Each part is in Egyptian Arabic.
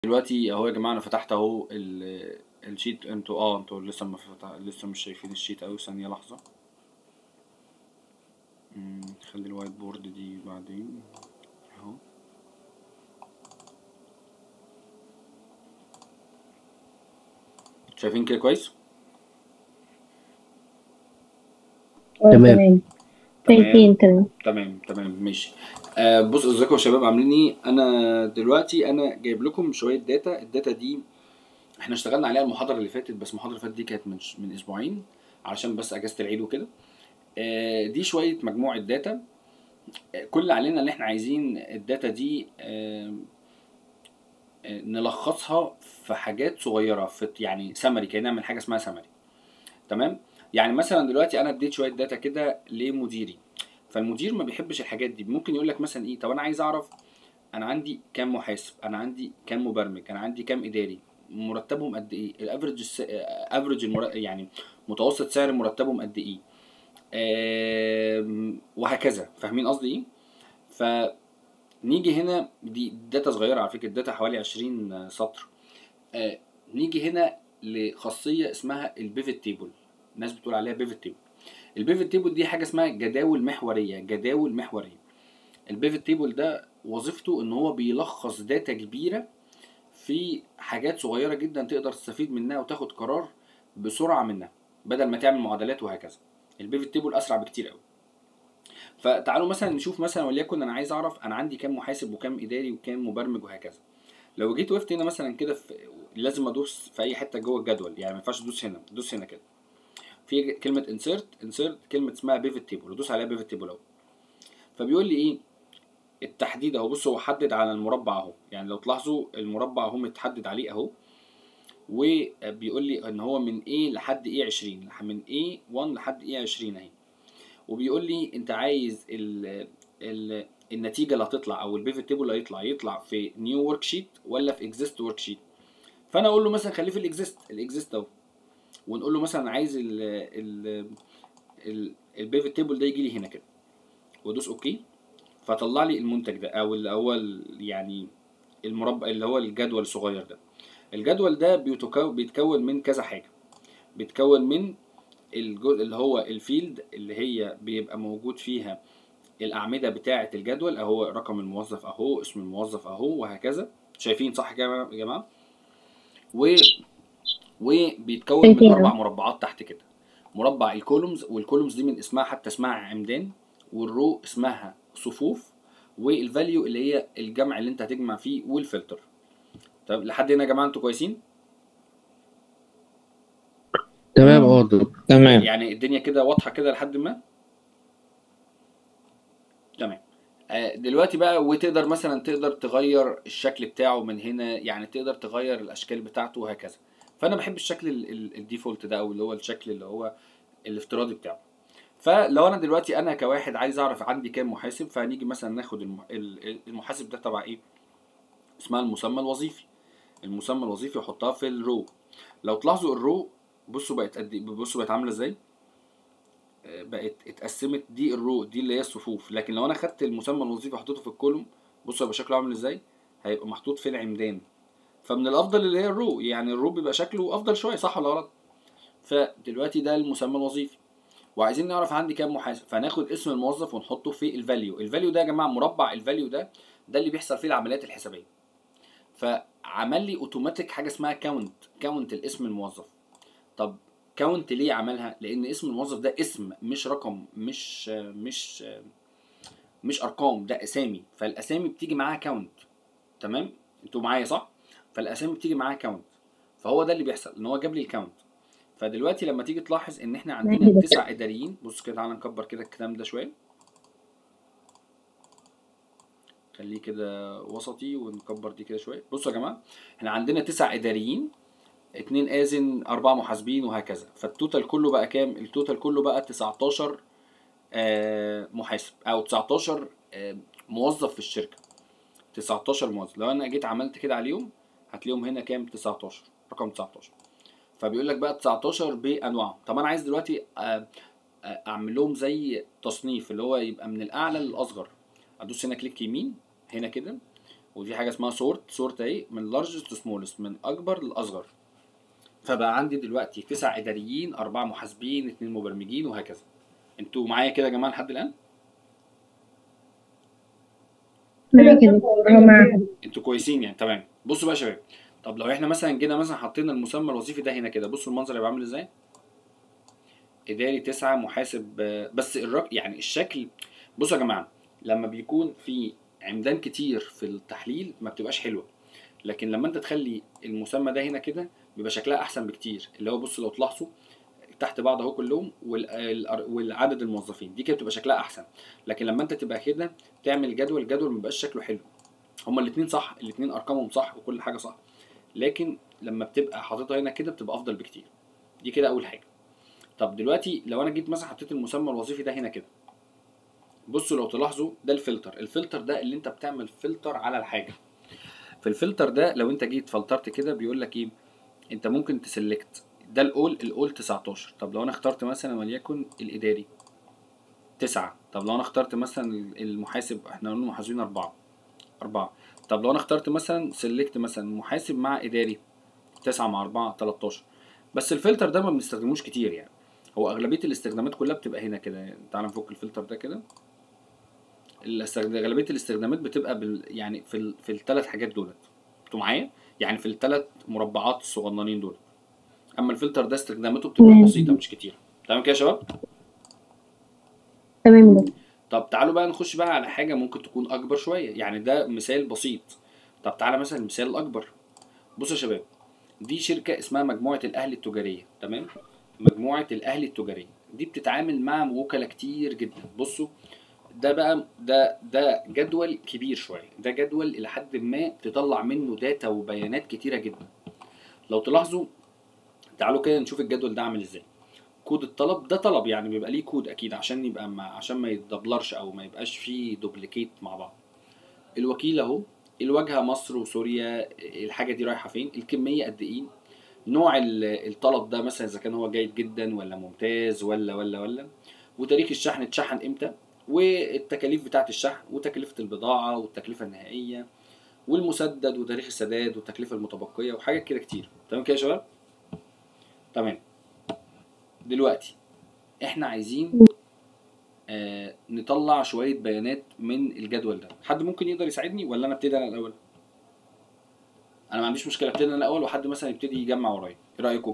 دلوقتي اهو يا جماعه انا فتحت اهو ال- الشيت انتوا اه انتوا لسه ما فتح... لسه مش شايفين الشيت اوي ثانيه لحظه مم، خلي الوايت بورد دي بعدين اهو شايفين كده كويس اه تمام. تمام شايفين تمام تمام تمام ماشي آه بص ازيكم يا شباب عاملين ايه انا دلوقتي انا جايب لكم شويه داتا الداتا دي احنا اشتغلنا عليها المحاضره اللي فاتت بس المحاضره اللي فاتت دي كانت من من اسبوعين علشان بس اجازه العيد وكده آه دي شويه مجموعه داتا آه، كل اللي علينا ان احنا عايزين الداتا دي آه آه، نلخصها في حاجات صغيره في يعني سمري كده نعمل حاجه اسمها سمري تمام يعني مثلا دلوقتي انا اديت شويه داتا كده لمديري فالمدير ما بيحبش الحاجات دي ممكن يقول لك مثلا ايه طب انا عايز اعرف انا عندي كام محاسب انا عندي كام مبرمج انا عندي كام اداري مرتبهم قد ايه الافرج الس... افرج المر... يعني متوسط سعر مرتبهم قد ايه آم، وهكذا فاهمين قصدي ايه فنيجي هنا دي داتا صغيره على فكره الداتا حوالي 20 سطر آه، نيجي هنا لخاصيه اسمها البيفت تيبل الناس بتقول عليها بيفت تيبل البيفت تيبل دي حاجه اسمها جداول محوريه جداول محوريه البيفت تيبل ده وظيفته ان هو بيلخص داتا كبيره في حاجات صغيره جدا تقدر تستفيد منها وتاخد قرار بسرعه منها بدل ما تعمل معادلات وهكذا البيفت تيبل اسرع بكتير قوي فتعالوا مثلا نشوف مثلا وليكن انا عايز اعرف انا عندي كام محاسب وكام اداري وكام مبرمج وهكذا لو جيت وقفت هنا مثلا كده في لازم ادوس في اي حته جوه الجدول يعني ما ينفعش ادوس هنا ادوس هنا كده في كلمه انسيرت انسيرت كلمه اسمها بيفت تيبل ودوس عليها بيفت تيبل اهو فبيقول لي ايه التحديد اهو بص هو حدد على المربع اهو يعني لو تلاحظوا المربع اهو متحدد عليه اهو وبيقول لي ان هو من A لحد A 20 من A 1 لحد A 20 اهي وبيقول لي انت عايز ال ال النتيجه اللي هتطلع او البيفت تيبل اللي هيطلع يطلع في نيو ورك شيت ولا في اكزيست ورك شيت فانا اقول له مثلا خليه في الاكزيست الاكزيست اهو ونقول له مثلا عايز ال ال ال البيفت تيبل ده يجي لي هنا كده وادوس اوكي فطلع لي المنتج ده او اللي هو ال- يعني المربع اللي هو الجدول الصغير ده الجدول ده بيتكو- بيتكون من كذا حاجه بيتكون من الجزء اللي هو الفيلد اللي هي بيبقى موجود فيها الاعمده بتاعه الجدول اهو رقم الموظف اهو اسم الموظف اهو وهكذا شايفين صح كده يا جماعه و وبيتكون من شايفين. اربع مربعات تحت كده مربع الكولومز والكولومز دي من اسمها حتى اسمها عمدان والرو اسمها صفوف والفاليو اللي هي الجمع اللي انت هتجمع فيه والفلتر طب لحد هنا يا جماعه انتوا كويسين تمام اه دكتور. تمام يعني الدنيا كده واضحه كده لحد ما تمام آه، دلوقتي بقى وتقدر مثلا تقدر تغير الشكل بتاعه من هنا يعني تقدر تغير الاشكال بتاعته وهكذا فانا بحب الشكل ال- ال- الديفولت ده او اللي هو الشكل اللي هو الافتراضي بتاعه فلو انا دلوقتي انا كواحد عايز اعرف عندي كام محاسب فهنيجي مثلا ناخد الم- ال- المحاسب ده تبع ايه اسمها المسمى الوظيفي المسمى الوظيفي احطها في الرو لو تلاحظوا الرو بصوا بقت قد إيه- بصوا بقت عامله ازاي آه، بقت اتقسمت دي الرو دي اللي هي الصفوف لكن لو انا خدت المسمى الوظيفي وحطيته في الكولوم بصوا هيبقى شكله عامل ازاي هيبقى محطوط في العمدان فمن الافضل اللي هي الرو يعني الرو بيبقى شكله افضل شويه صح ولا غلط فدلوقتي ده المسمى الوظيفي وعايزين نعرف عندي كام محاسب فهناخد اسم الموظف ونحطه في الفاليو الفاليو ده يا جماعه مربع الفاليو ده ده اللي بيحصل فيه العمليات الحسابيه فعمل لي اوتوماتيك حاجه اسمها كاونت كاونت الاسم الموظف طب كاونت ليه عملها لان اسم الموظف ده اسم مش رقم مش مش مش ارقام ده اسامي فالاسامي بتيجي معاها كاونت تمام انتوا معايا صح فالاسامي بتيجي معاها كاونت فهو ده اللي بيحصل ان هو جاب لي الكاونت فدلوقتي لما تيجي تلاحظ ان احنا عندنا ماشي. تسع اداريين بص كده تعالى نكبر كده الكلام ده شويه خليه كده وسطي ونكبر دي كده شويه بصوا يا جماعه احنا عندنا تسع اداريين اتنين آذن أربعة محاسبين وهكذا فالتوتال كله بقى كام؟ التوتال كله بقى 19 آه، محاسب أو 19 آه، موظف في الشركة 19 موظف لو أنا جيت عملت كده عليهم هتلاقيهم هنا كام؟ 19 رقم 19 فبيقول لك بقى 19 بأنواعهم طب أنا عايز دلوقتي آه، آه، أعمل لهم زي تصنيف اللي هو يبقى من الأعلى للأصغر أدوس هنا كليك يمين هنا كده ودي حاجه اسمها سورت سورت اهي من largest to smallest من اكبر لاصغر فبقى عندي دلوقتي تسع اداريين اربعه محاسبين اتنين مبرمجين وهكذا انتوا معايا كده يا جماعه لحد الان معاك يا دكتور اه معاك انتوا كويسين يعني تمام بصوا بقى يا شباب طب لو احنا مثلا جينا مثلا حطينا المسمى الوظيفي ده هنا كده بصوا المنظر هيبقى عامل ازاي اداري تسعة محاسب آه، بس الرق يعني الشكل بصوا يا جماعه لما بيكون في عمدان كتير في التحليل ما بتبقاش حلوه لكن لما انت تخلي المسمى ده هنا كده بيبقى شكلها احسن بكتير اللي هو بصوا لو تلاحظوا تحت بعض اهو كلهم وال- ال- والعدد الموظفين دي كده بتبقى شكلها احسن لكن لما انت تبقى كده تعمل جدول الجدول ما بيبقاش شكله حلو هما الاثنين صح الاثنين ارقامهم صح وكل حاجه صح لكن لما بتبقى حاططها هنا كده بتبقى افضل بكتير دي كده اول حاجه طب دلوقتي لو انا جيت مثلا حطيت المسمى الوظيفي ده هنا كده بصوا لو تلاحظوا ده الفلتر الفلتر ده اللي انت بتعمل فلتر على الحاجه في الفلتر ده لو انت جيت فلترت كده بيقول لك ايه انت ممكن تسلكت ده الاول الاول 19 طب لو انا اخترت مثلا وليكن الاداري تسعة طب لو انا اخترت مثلا المحاسب احنا قلنا محاسبين اربعة اربعة طب لو انا اخترت مثلا سلكت مثلا محاسب مع اداري تسعة مع اربعة 13 بس الفلتر ده ما بنستخدموش كتير يعني هو اغلبيه الاستخدامات كلها بتبقى هنا كده تعال نفك الفلتر ده كده الاستخد- اغلبيه الاستخدامات بتبقى بال... يعني في ال... في الثلاث حاجات دولت انتوا معايا يعني في الثلاث مربعات الصغننين دول اما الفلتر ده استخداماته بتبقى تمام. بسيطه مش كتير تمام كده يا شباب تمام يا دكتور طب تعالوا بقى نخش بقى على حاجه ممكن تكون اكبر شويه يعني ده مثال بسيط طب تعالى مثلا المثال الاكبر بصوا يا شباب دي شركه اسمها مجموعه الاهلي التجاريه تمام مجموعه الاهلي التجاريه دي بتتعامل مع وكلاء كتير جدا بصوا ده بقى ده ده جدول كبير شويه ده جدول الى حد ما تطلع منه داتا وبيانات كتيره جدا لو تلاحظوا تعالوا كده نشوف الجدول ده عامل ازاي كود الطلب ده طلب يعني بيبقى ليه كود اكيد عشان يبقى مع عشان ما يتدبلرش او ما يبقاش فيه دوبليكيت مع بعض الوكيل اهو الواجهه مصر وسوريا الحاجه دي رايحه فين الكميه قد ايه نوع ال- الطلب ده مثلا اذا كان هو جيد جدا ولا ممتاز ولا ولا ولا وتاريخ الشحن اتشحن امتى والتكاليف بتاعه الشحن وتكلفه البضاعه والتكلفه النهائيه والمسدد وتاريخ السداد والتكلفه المتبقيه وحاجات كده كتير تمام كده يا شباب تمام دلوقتي احنا عايزين آه نطلع شويه بيانات من الجدول ده حد ممكن يقدر يساعدني ولا انا ابتدي انا الاول انا ما عنديش مشكله ابتدي انا الاول وحد مثلا يبتدي يجمع ورايا ايه رايكم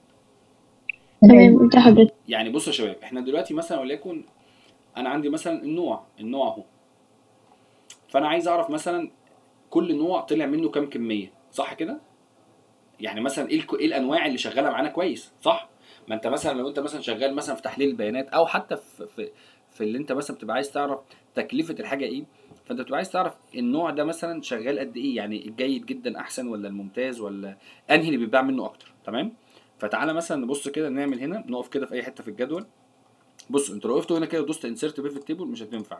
تمام انت حضرتك يعني بصوا يا شباب احنا دلوقتي مثلا وليكن انا عندي مثلا النوع النوع اهو فانا عايز اعرف مثلا كل نوع طلع منه كام كميه صح كده يعني مثلا ايه الك- ايه الانواع اللي شغاله معانا كويس صح ما انت مثلا لو انت مثلا شغال مثلا في تحليل البيانات او حتى في في, في اللي انت مثلا بتبقى عايز تعرف تكلفه الحاجه ايه فانت بتبقى عايز تعرف النوع ده مثلا شغال قد ايه يعني الجيد جدا احسن ولا الممتاز ولا انهي اللي بيتباع منه اكتر تمام فتعالى مثلا نبص كده نعمل هنا نقف كده في اي حته في الجدول بص انت لو وقفتوا هنا كده ودوست انسيرت بيفت تيبل مش هتنفع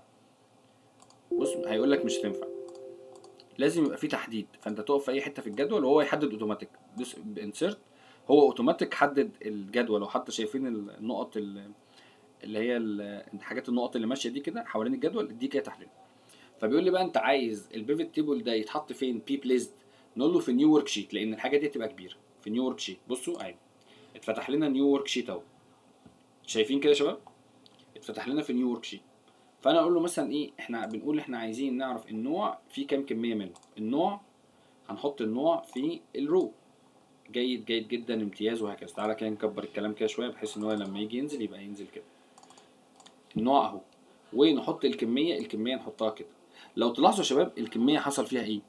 بص هيقول لك مش هتنفع لازم يبقى في تحديد فانت تقف في اي حته في الجدول وهو يحدد اوتوماتيك دوس بانسيرت هو اوتوماتيك حدد الجدول وحتى شايفين النقط ال- اللي هي ال- الحاجات النقط اللي ماشيه دي كده حوالين الجدول دي كده تحديد فبيقول لي بقى انت عايز البيفت تيبل ده يتحط فين بي بليزد نقول له في نيو ورك شيت لان الحاجه دي تبقى كبيره في نيو ورك شيت بصوا اهي اتفتح لنا نيو ورك شيت اهو شايفين كده يا شباب اتفتح لنا في نيو ورك شيت فانا اقول له مثلا ايه احنا بنقول احنا عايزين نعرف النوع فيه كام كميه منه النوع هنحط النوع في الرو جيد جيد جدا امتياز وهكذا تعالى كده نكبر الكلام كده شويه بحيث ان هو لما يجي ينزل يبقى ينزل كده النوع اهو ونحط الكميه الكميه نحطها كده لو تلاحظوا يا شباب الكميه حصل فيها ايه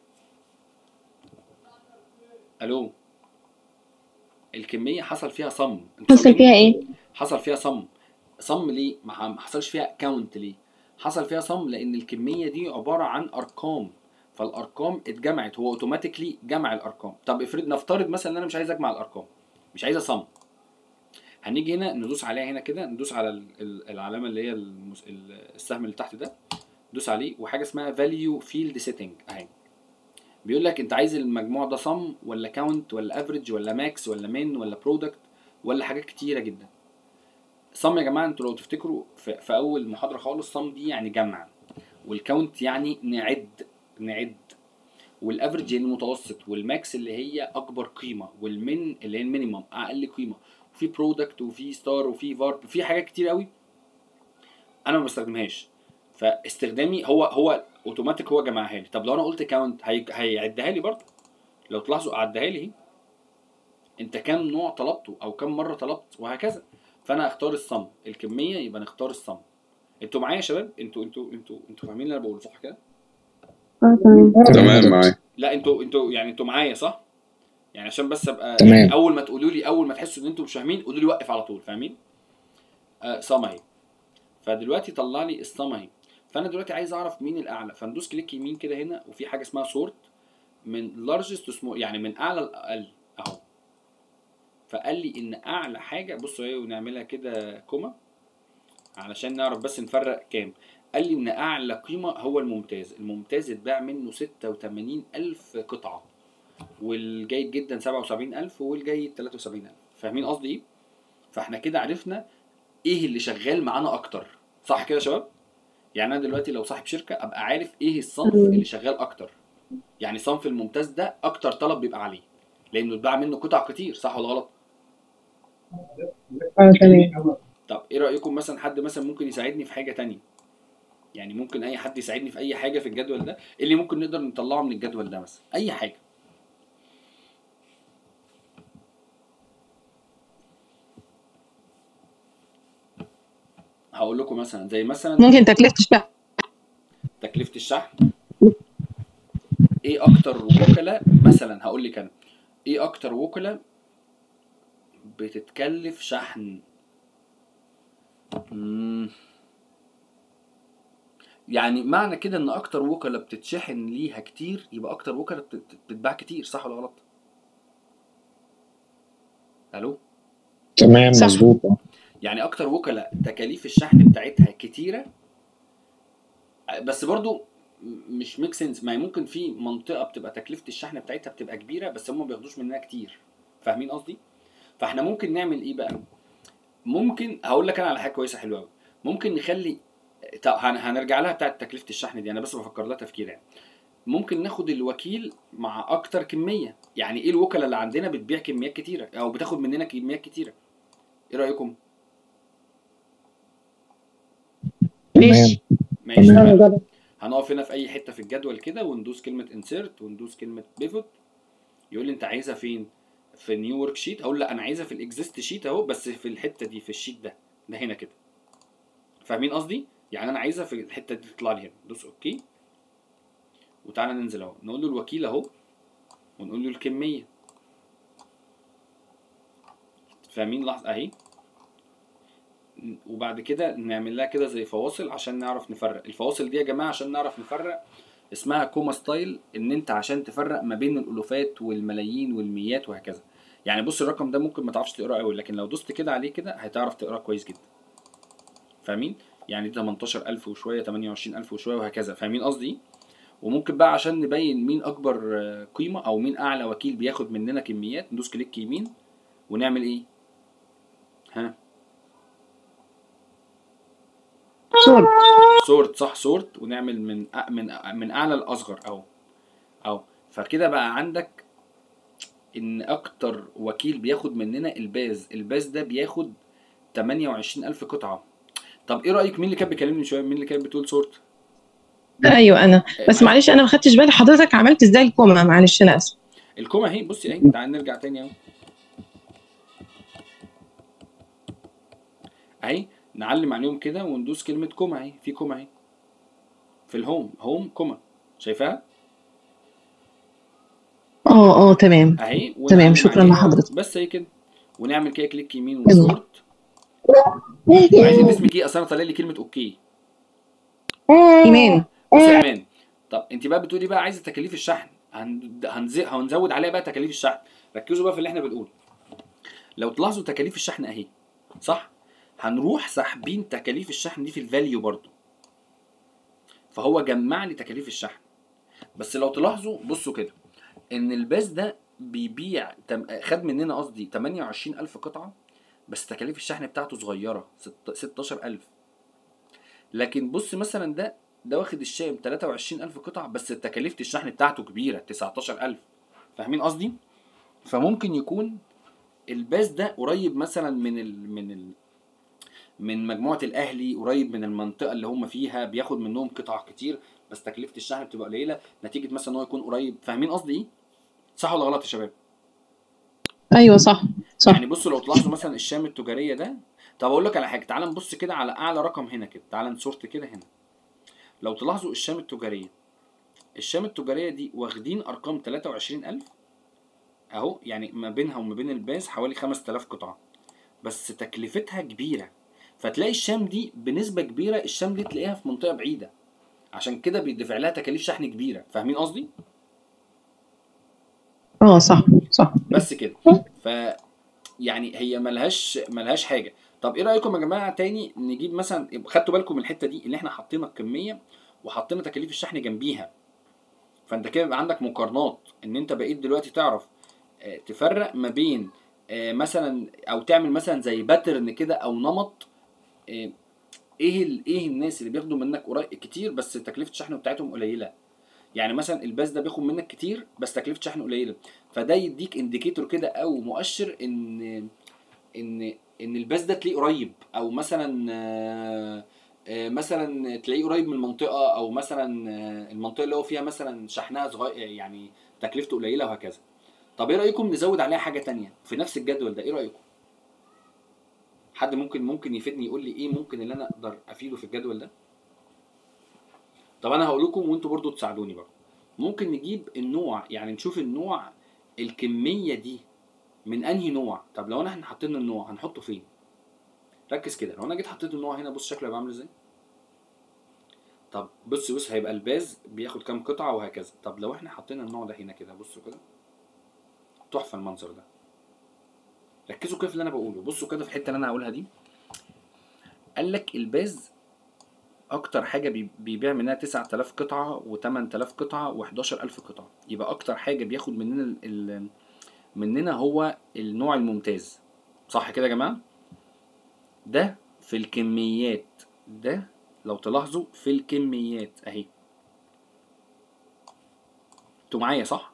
الو الكميه حصل فيها صم انتوا حصل فاهمين؟ فيها ايه؟ حصل فيها صم صم ليه ما ح- ما حصلش فيها كاونت ليه حصل فيها صم لان الكميه دي عباره عن ارقام فالارقام اتجمعت هو اوتوماتيكلي جمع الارقام طب افرض نفترض مثلا ان انا مش عايز اجمع الارقام مش عايز اصم هنيجي هنا ندوس عليها هنا كده ندوس على ال- ال- العلامه اللي هي المس... ال- السهم اللي تحت ده دوس عليه وحاجه اسمها فاليو فيلد سيتنج اهي بيقول لك انت عايز المجموع ده صم ولا كاونت ولا افريج ولا ماكس ولا من ولا برودكت ولا حاجات كتيره جدا صم يا جماعه انتوا لو تفتكروا في, في اول محاضره خالص صم دي يعني جمع والكاونت يعني نعد نعد والافرج يعني المتوسط والماكس اللي هي اكبر قيمه والمن اللي هي المينيمم اقل قيمه وفي برودكت وفي ستار وفي فارب في حاجات كتير قوي انا ما بستخدمهاش فاستخدامي هو هو اوتوماتيك هو جمعها لي طب لو انا قلت كاونت هي... هيعدها لي برضه لو تلاحظوا عدها لي اهي انت كام نوع طلبته او كام مره طلبت وهكذا فانا اختار الصم الكميه يبقى نختار الصم انتوا معايا يا شباب انتوا انتوا انتوا انتوا فاهمين اللي انا بقوله صح كده اه تمام تمام معاك لا انتوا انتوا يعني انتوا معايا صح يعني عشان بس ابقى تمام. يعني اول ما تقولوا لي اول ما تحسوا ان انتوا مش فاهمين قولوا لي وقف على طول فاهمين آه صم اهي فدلوقتي طلع لي الصم اهي فانا دلوقتي عايز اعرف مين الاعلى فندوس كليك يمين كده هنا وفي حاجه اسمها سورت من لارجست تو سمول يعني من اعلى لاقل اهو فقال لي ان اعلى حاجه بصوا اهي ونعملها كده كوما علشان نعرف بس نفرق كام قال لي ان اعلى قيمه هو الممتاز الممتاز اتباع منه 86 الف قطعه والجيد جدا 77000 والجيد 73000 فاهمين قصدي ايه فاحنا كده عرفنا ايه اللي شغال معانا اكتر صح كده يا شباب يعني انا دلوقتي لو صاحب شركه ابقى عارف ايه الصنف مم. اللي شغال اكتر يعني صنف الممتاز ده اكتر طلب بيبقى عليه لانه اتباع منه قطع كتير صح ولا غلط اه تمام طب ايه رايكم مثلا حد مثلا ممكن يساعدني في حاجه تانية يعني ممكن اي حد يساعدني في اي حاجه في الجدول ده إيه اللي ممكن نقدر نطلعه من الجدول ده مثلا اي حاجه هقول لكم مثلا زي مثلا ممكن تكلفة الشحن تكلفه الشحن ايه اكتر وكلاء مثلا هقول لك انا ايه اكتر وكلاء بتتكلف شحن مم. يعني معنى كده ان اكتر وكلاء بتتشحن ليها كتير يبقى اكتر وكلاء بت- بت- بتتباع كتير صح ولا غلط الو تمام صح. مظبوط آه. يعني اكتر وكلاء تكاليف الشحن بتاعتها كتيره بس برضو م- مش ميك سنس ما هي ممكن في منطقه بتبقى تكلفه الشحن بتاعتها بتبقى كبيره بس هم ما بياخدوش منها كتير فاهمين قصدي فاحنا ممكن نعمل ايه بقى ممكن هقول لك انا على حاجه كويسه حلوه قوي ممكن نخلي طب هن- هنرجع لها بتاعت تكلفه الشحن دي انا بس بفكر لها تفكير يعني ممكن ناخد الوكيل مع اكتر كميه يعني ايه الوكلاء اللي عندنا بتبيع كميات كتيره او بتاخد مننا كميات كتيره ايه رايكم ماشي ماشي تمام. تمام. نجرب هنقف هنا في اي حته في الجدول كده وندوس كلمه انسيرت وندوس كلمه بيفوت يقول لي انت عايزها فين في نيو ورك شيت هقول لا انا عايزها في الاكزيست شيت اهو بس في الحته دي في الشيت ده ده هنا كده فاهمين قصدي يعني انا عايزها في الحته دي تطلع لي هنا دوس اوكي وتعالى ننزل اهو نقول له الوكيل اهو ونقول له الكميه فاهمين لحظه اهي وبعد كده نعمل لها كده زي فواصل عشان نعرف نفرق الفواصل دي يا جماعه عشان نعرف نفرق اسمها كوما ستايل ان انت عشان تفرق ما بين الالوفات والملايين والميات وهكذا يعني بص الرقم ده ممكن ما تعرفش تقراه قوي لكن لو دوست كده عليه كده هتعرف تقراه كويس جدا فاهمين يعني ده 18000 وشويه 28000 وشويه وهكذا فاهمين قصدي إيه؟ وممكن بقى عشان نبين مين اكبر آه، قيمه او مين اعلى وكيل بياخد مننا كميات ندوس كليك يمين ونعمل ايه ها صور سورت صح سورت ونعمل من أ- من أ- من اعلى لاصغر اهو اهو فكده بقى عندك ان اكتر وكيل بياخد مننا الباز الباز ده بياخد 28000 قطعه طب ايه رايك مين اللي كان بيكلمني من شويه مين اللي كانت بتقول سورت ايوه انا بس معلش انا ما خدتش بالي حضرتك عملت ازاي الكوما معلش انا اسف الكوما اهي بصي اهي تعال نرجع تاني اهو اهي نعلم عليهم كده وندوس كلمه كوما اهي في كوما اهي في الهوم هوم كوما شايفاها اه اه تمام اهي ونعلم تمام، شكراً عليها. لحضرتك. بس هي كده ونعمل كده كليك يمين تمام. وسورت عايزين اسمك ايه اصل انا طالع لي كلمه اوكي ايمان بص يا ايمان طب انت بقى بتقولي بقى عايزه تكاليف الشحن هن- هنز- هنزود عليها بقى تكاليف الشحن ركزوا بقى في اللي احنا بنقوله لو تلاحظوا تكاليف الشحن اهي صح هنروح ساحبين تكاليف الشحن دي في الفاليو برضو فهو جمع لي تكاليف الشحن بس لو تلاحظوا بصوا كده ان الباس ده بيبيع تم... خد مننا قصدي 28000 قطعه بس تكاليف الشحن بتاعته صغيره ست... 16000 لكن بص مثلا ده ده واخد الشام 23000 قطعه بس تكاليف الشحن بتاعته كبيره 19000 فاهمين قصدي فممكن يكون الباس ده قريب مثلا من ال من ال من مجموعه الاهلي قريب من المنطقه اللي هم فيها بياخد منهم قطع كتير بس تكلفه الشحن بتبقى قليله نتيجه مثلا ان هو يكون قريب فاهمين قصدي ايه صح ولا غلط يا شباب ايوه صح صح يعني بصوا لو تلاحظوا مثلا الشام التجاريه ده طب اقول لك على حاجه تعال نبص كده على اعلى رقم هنا كده تعال نسورت كده هنا لو تلاحظوا الشام التجاريه الشام التجاريه دي واخدين ارقام 23000 اهو يعني ما بينها وما بين الباز حوالي 5000 قطعه بس تكلفتها كبيره فتلاقي الشام دي بنسبه كبيره الشام دي تلاقيها في منطقه بعيده عشان كده بيدفع لها تكاليف شحن كبيره فاهمين قصدي اه صح صح بس كده ف يعني هي ملهاش ملهاش حاجه طب ايه رايكم يا جماعه تاني نجيب مثلا خدتوا بالكم من الحته دي اللي احنا حطينا الكميه وحطينا تكاليف الشحن جنبيها فانت كده يبقى عندك مقارنات ان انت بقيت دلوقتي تعرف آه، تفرق ما بين آه، مثلا او تعمل مثلا زي باترن كده او نمط آه، ايه ال- ايه الناس اللي بياخدوا منك قريب كتير بس تكلفه الشحن بتاعتهم قليله يعني مثلا الباس ده بياخد منك كتير بس تكلفه شحنه قليله فده يديك انديكيتور كده او مؤشر ان ان ان الباس ده تلاقيه قريب او مثلا آه، آه، مثلا تلاقيه قريب من المنطقه او مثلا آه، المنطقه اللي هو فيها مثلا شحنها صغير يعني تكلفته قليله وهكذا طب ايه رايكم نزود عليها حاجه تانية في نفس الجدول ده ايه رايكم حد ممكن ممكن يفيدني يقول لي ايه ممكن اللي انا اقدر افيده في الجدول ده طب انا هقول لكم وانتوا برضو تساعدوني برضو ممكن نجيب النوع يعني نشوف النوع الكميه دي من انهي نوع طب لو انا احنا حطينا النوع هنحطه فين ركز كده لو انا جيت حطيت النوع هنا بص شكله هيبقى عامل ازاي طب بص بص هيبقى الباز بياخد كام قطعه وهكذا طب لو احنا حطينا النوع ده هنا كده بصوا كده تحفه المنظر ده ركزوا كده في اللي انا بقوله بصوا كده في الحته اللي انا هقولها دي قال لك الباز اكتر حاجه بي- بيبيع منها 9000 قطعه و8000 قطعه و11000 قطعه يبقى اكتر حاجه بياخد مننا ال- ال- مننا هو النوع الممتاز صح كده يا جماعه ده في الكميات ده لو تلاحظوا في الكميات اهي انتوا معايا صح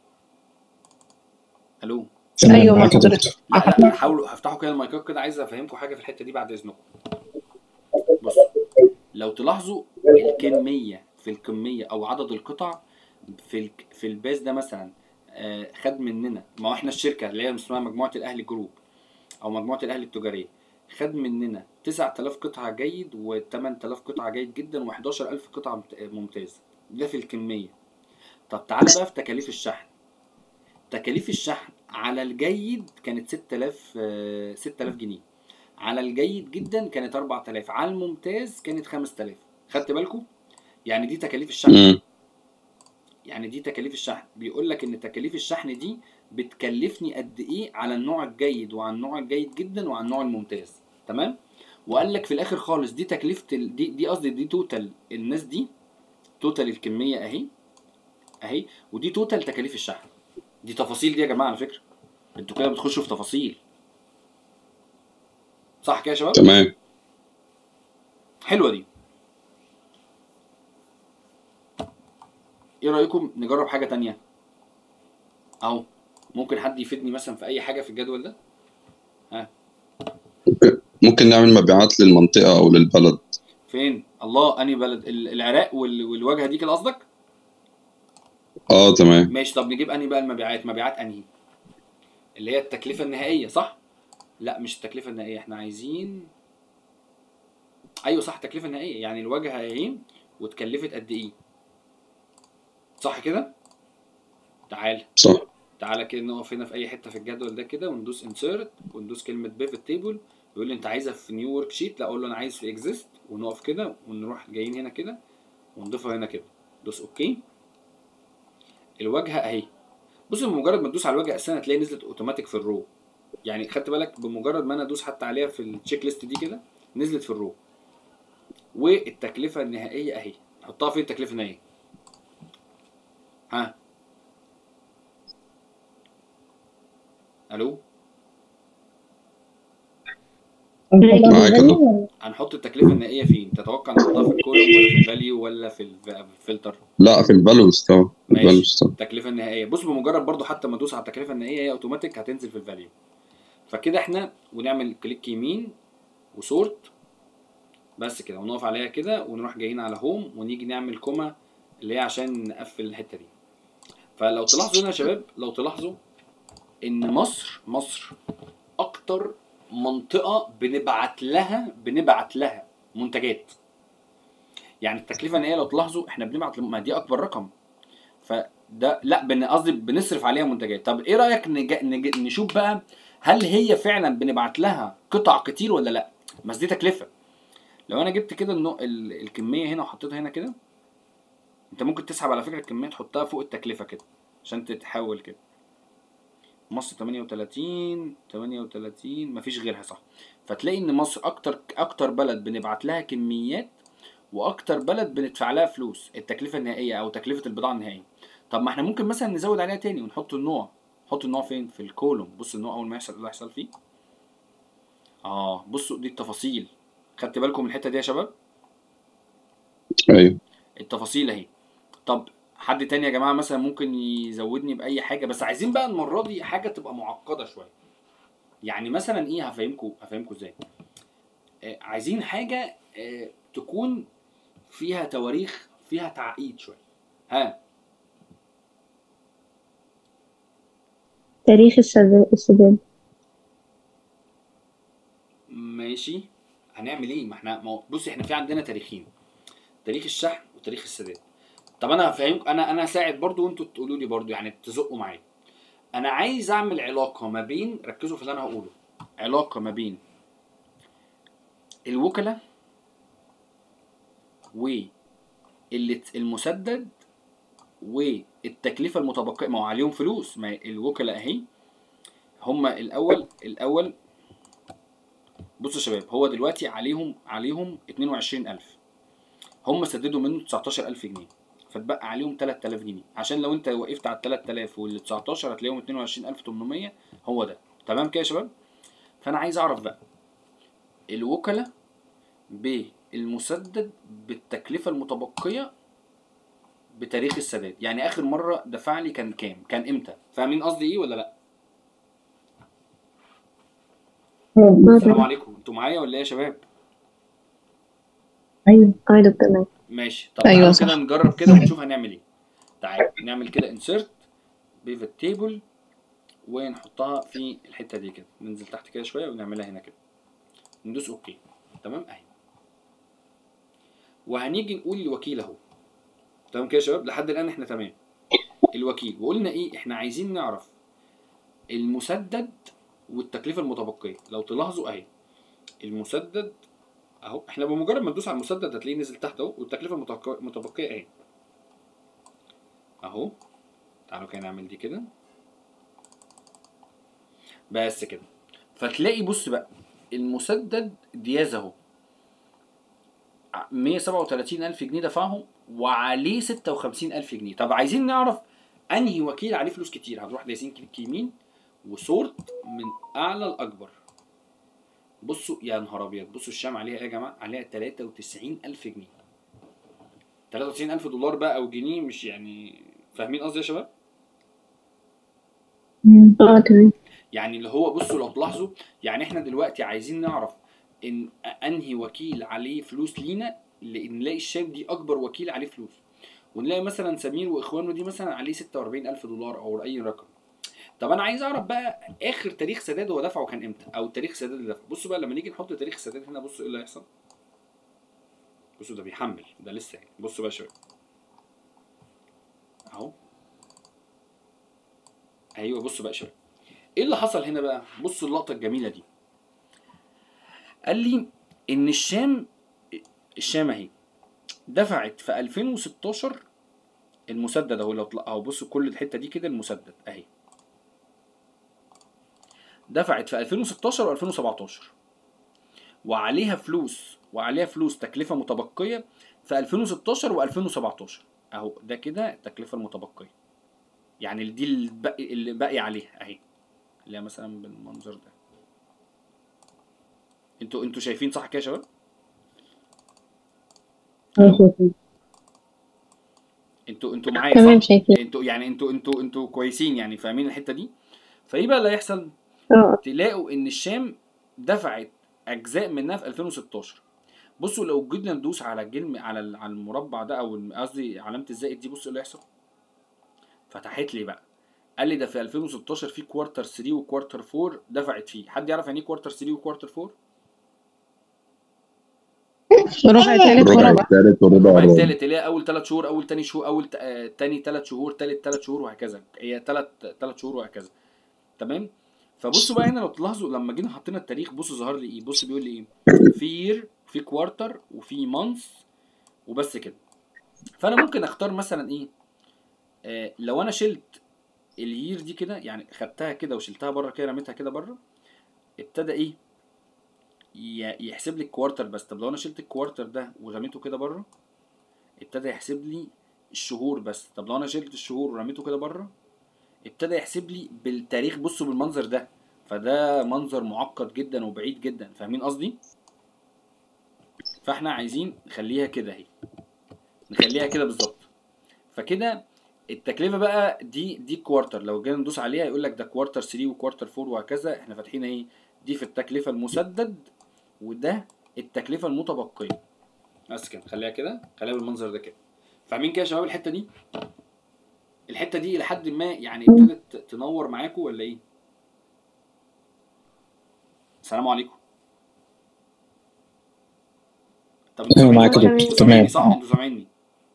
الو تمام أيوة، معاك يا حضرتك. دكتور لا لا حاولوا هفتحوا كده المايكات كده عايز افهمكم حاجه في الحته دي بعد اذنكم بصوا لو تلاحظوا الكميه في الكميه او عدد القطع في الك- في الباس ده مثلا آه، خد مننا ما هو احنا الشركه اللي هي اسمها مجموعه الاهلي جروب او مجموعه الاهلي التجاريه خد مننا 9000 قطعه جيد و8000 قطعه جيد جدا و11000 قطعه ممت- ممتاز ده في الكميه طب تعالى بقى في تكاليف الشحن تكاليف الشحن على الجيد كانت 6000 آه، 6000 جنيه على الجيد جدا كانت 4000 على الممتاز كانت 5000 خدت بالكم يعني دي تكاليف الشحن امم يعني دي تكاليف الشحن بيقول لك ان تكاليف الشحن دي بتكلفني قد ايه على النوع الجيد وعلى النوع الجيد جدا وعلى النوع الممتاز تمام وقال لك في الاخر خالص دي تكلفه ال- دي دي قصدي دي توتال الناس دي توتال الكميه اهي اهي ودي توتال تكاليف الشحن دي تفاصيل دي يا جماعه على فكره انتوا كده بتخشوا في تفاصيل صح كده يا شباب تمام حلوه دي ايه رايكم نجرب حاجه تانية اهو ممكن حد يفيدني مثلا في اي حاجه في الجدول ده ممكن ممكن نعمل مبيعات للمنطقة أو للبلد فين الله انهي بلد ال- العراق وال- والواجهه دي كده قصدك اه تمام ماشي طب نجيب انهي بقى المبيعات مبيعات انهي اللي هي التكلفه النهائيه صح لا مش التكلفه النهائيه احنا عايزين ايوه صح التكلفه النهائيه يعني الواجهه اهي واتكلفت قد ايه صح كده تعال صح تعالى كده نقف هنا في اي حته في الجدول ده كده وندوس انسيرت وندوس كلمه بيفت تيبل يقول لي انت عايزها في نيو ورك شيت لا اقول له انا عايز في اكزيست ونقف كده ونروح جايين هنا كده ونضيفها هنا كده دوس اوكي الواجهه اهي بص بمجرد ما تدوس على الواجهه اساسا هتلاقي نزلت اوتوماتيك في الرو يعني خدت بالك بمجرد ما انا ادوس حتى عليها في التشيك ليست دي كده نزلت في الرو والتكلفه النهائيه اهي حطها فين التكلفه النهائيه ها الو معاك يا دكتور. هنحط التكلفه النهائيه فين تتوقع نحطها في الكولوم ولا في الفاليو ولا في الف- في الفلتر لا في الفالوس طبعا في ماشي. الفالوس طبعا التكلفه النهائيه بص بمجرد برضو حتى ما ادوس على التكلفه النهائيه هي اوتوماتيك هتنزل في الفاليو فكده احنا ونعمل كليك يمين وسورت بس كده ونقف عليها كده ونروح جايين على هوم ونيجي نعمل كوما اللي هي عشان نقفل الحته دي فلو تلاحظوا هنا يا شباب لو تلاحظوا ان مصر مصر اكتر منطقه بنبعت لها بنبعت لها منتجات يعني التكلفه النهائيه لو تلاحظوا احنا بنبعت ما دي اكبر رقم فده لا بن- قصدي بنصرف عليها منتجات طب ايه رايك نج... نج... نشوف بقى هل هي فعلا بنبعت لها قطع كتير ولا لا بس دي تكلفه لو انا جبت كده النوع ال... الكميه هنا وحطيتها هنا كده انت ممكن تسحب على فكره الكميه تحطها فوق التكلفه كده عشان تتحول كده مصر 38 38 مفيش غيرها صح فتلاقي ان مصر اكتر اكتر بلد بنبعت لها كميات واكتر بلد بندفع لها فلوس التكلفه النهائيه او تكلفه البضاعه النهائيه طب ما احنا ممكن مثلا نزود عليها تاني ونحط النوع نحط النوع فين في الكولوم بص النوع اول ما يحصل إيه اللي هيحصل فيه اه بصوا دي التفاصيل خدت بالكم من الحته دي يا شباب ايوه التفاصيل اهي طب حد تاني يا جماعه مثلا ممكن يزودني باي حاجه بس عايزين بقى المره دي حاجه تبقى معقده شويه يعني مثلا ايه هفهمكم هفهمكم ازاي آه عايزين حاجه آه تكون فيها تواريخ فيها تعقيد شويه ها تاريخ السداد السداد ماشي هنعمل ايه ما احنا ما هو- بصي احنا في عندنا تاريخين تاريخ الشحن وتاريخ السداد طب انا هفهمك انا انا ساعد برضو وانتوا تقولوا لي برضو يعني تزقوا معايا انا عايز اعمل علاقه ما بين ركزوا في اللي انا هقوله علاقه ما بين الوكلاء واللي المسدد والتكلفه المتبقيه ما هو عليهم فلوس ما الوكلاء اهي هما الاول الاول بصوا يا شباب هو دلوقتي عليهم عليهم 22000 هم سددوا منه 19000 جنيه فتبقى عليهم 3000 جنيه عشان لو انت وقفت على 3000 وال 19 هتلاقيهم 22800 هو ده تمام كده يا شباب فانا عايز اعرف بقى الوكلاء بالمسدد بالتكلفه المتبقيه بتاريخ السداد يعني اخر مره دفع لي كان كام كان امتى فاهمين قصدي ايه ولا لا السلام عليكم انتوا معايا ولا ايه يا شباب ايوه ايوه دكتور معاك ماشي طب أيوة تعالوا صح. كده نجرب كده ونشوف هنعمل ايه تعال نعمل كده انسيرت بيفت تيبل ونحطها في الحته دي كده ننزل تحت كده شويه ونعملها هنا كده ندوس اوكي تمام اهي وهنيجي نقول الوكيل اهو تمام كده يا شباب لحد الان احنا تمام الوكيل وقلنا ايه احنا عايزين نعرف المسدد والتكلفه المتبقيه لو تلاحظوا اهي المسدد اهو احنا بمجرد ما ندوس على المسدد هتلاقيه نزل تحت اهو والتكلفه المتبقيه المتبقية اهي اهو تعالوا كده نعمل دي كده بس كده فتلاقي بص بقى المسدد دياز اهو 137 ألف جنيه دفعهم وعليه 56 ألف جنيه طب عايزين نعرف أنهي وكيل عليه فلوس كتير هنروح دايسين كليك يمين وسورت من أعلى لأكبر بصوا يا نهار أبيض بصوا الشام عليها إيه يا جماعة عليها 93 ألف جنيه 93 ألف دولار بقى أو جنيه مش يعني فاهمين قصدي يا شباب؟ اه تمام يعني اللي هو بصوا لو تلاحظوا يعني احنا دلوقتي عايزين نعرف ان انهي وكيل عليه فلوس لينا لان نلاقي الشام دي اكبر وكيل عليه فلوس ونلاقي مثلا سمير واخوانه دي مثلا عليه 46 الف دولار او اي رقم طب انا عايز اعرف بقى اخر تاريخ سداد هو دفعه كان امتى او تاريخ سداد اللي دفعه بصوا بقى لما نيجي نحط تاريخ سداد هنا بصوا ايه اللي هيحصل بصوا ده بيحمل ده لسه يعني. بصوا بقى يا شباب اهو ايوه بصوا بقى يا شباب ايه اللي حصل هنا بقى بصوا اللقطه الجميله دي قال لي ان الشام الشام اهي دفعت في 2016 المسدد اهو لو طلع اهو بصوا كل الحته دي كده المسدد اهي دفعت في 2016 و2017 وعليها فلوس وعليها فلوس تكلفه متبقيه في 2016 و2017 اهو ده كده التكلفه المتبقيه يعني دي الباقي اللي باقي عليها اهي اللي هي مثلا بالمنظر ده انتوا انتوا شايفين صح كده يا شباب اه شايفين انتوا انتوا معايا تمام صح شايفين انتوا يعني انتوا انتوا انتوا كويسين يعني فاهمين الحته دي فايه بقى اللي هيحصل اه تلاقوا ان الشام دفعت اجزاء منها في 2016 بصوا لو جينا ندوس على الجلم على ال- على المربع ده او الم- قصدي علامه الزائد دي بصوا ايه اللي هيحصل فتحت لي بقى قال لي ده في 2016 في كوارتر 3 وكوارتر 4 دفعت فيه حد يعرف يعني ايه كوارتر 3 وكوارتر 4 ربع ثالث الربع وربع الثالث والربع الربع الرابع الثالث اللي هي اول ثلاث شهور اول تاني شهور اول ت- آه، تاني ثلاث شهور ثالث ثلاث شهور وهكذا هي ثلاث ثلاث شهور وهكذا تمام فبصوا بقى هنا لو تلاحظوا لما جينا حطينا التاريخ بصوا ظهر لي ايه بص بيقول لي ايه في يير في كوارتر وفي مانث وبس كده فانا ممكن اختار مثلا ايه آه لو انا شلت اليير دي كده يعني خدتها كده وشلتها بره كده رميتها كده بره ابتدى ايه ي- يحسب لي الكوارتر بس طب لو انا شلت الكوارتر ده ورميته كده بره ابتدى يحسب لي الشهور بس طب لو انا شلت الشهور ورميته كده بره ابتدى يحسب لي بالتاريخ بصوا بالمنظر ده فده منظر معقد جدا وبعيد جدا فاهمين قصدي فاحنا عايزين نخليها كده اهي نخليها كده بالظبط فكده التكلفه بقى دي دي كوارتر لو جينا ندوس عليها يقول لك ده كوارتر 3 وكوارتر 4 وهكذا احنا فاتحين ايه دي في التكلفه المسدد وده التكلفه المتبقيه بس كده خليها كده خليها بالمنظر ده كده فاهمين كده يا شباب الحته دي الحته دي لحد ما يعني ابتدت تنور معاكم ولا ايه السلام عليكم طب انتوا ايوه سامعيني معاك يا ولا- دكتور. انتوا تمام. سامعيني صح انتوا سامعيني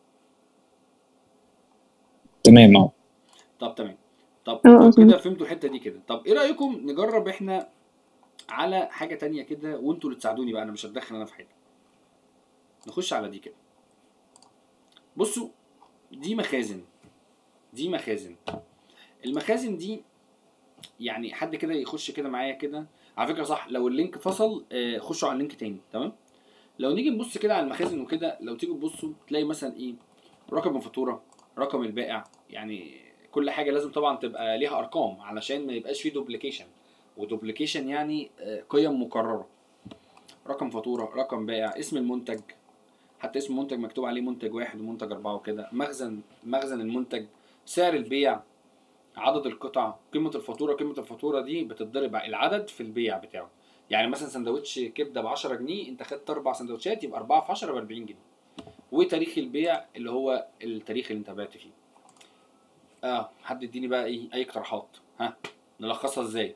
تمام اه طب تمام طب اه، اه، انتوا كده تمام. فهمتوا الحته دي كده طب ايه رايكم نجرب احنا على حاجه تانية كده وانتوا اللي تساعدوني بقى انا مش هتدخل انا في حاجه نخش على دي كده بصوا دي مخازن دي مخازن المخازن دي يعني حد كده يخش كده معايا كده على فكره صح لو اللينك فصل آه، خشوا على اللينك تاني تمام لو نيجي نبص كده على المخازن وكده لو تيجوا تبصوا تلاقي مثلا ايه رقم الفاتوره رقم البائع يعني كل حاجه لازم طبعا تبقى ليها ارقام علشان ما يبقاش فيه دوبليكيشن ودوبليكيشن يعني آه، قيم مكرره رقم فاتوره رقم بائع اسم المنتج حتى اسم المنتج مكتوب عليه منتج واحد ومنتج أربعة وكده مخزن مخزن المنتج سعر البيع عدد القطع قيمة الفاتورة قيمة الفاتورة دي بتتضرب على العدد في البيع بتاعه يعني مثلا سندوتش كبدة ب 10 جنيه انت خدت أربع سندوتشات يبقى 4 في 10 ب 40 جنيه وتاريخ البيع اللي هو التاريخ اللي انت بعت فيه اه حد يديني بقى ايه اي اقتراحات ها نلخصها ازاي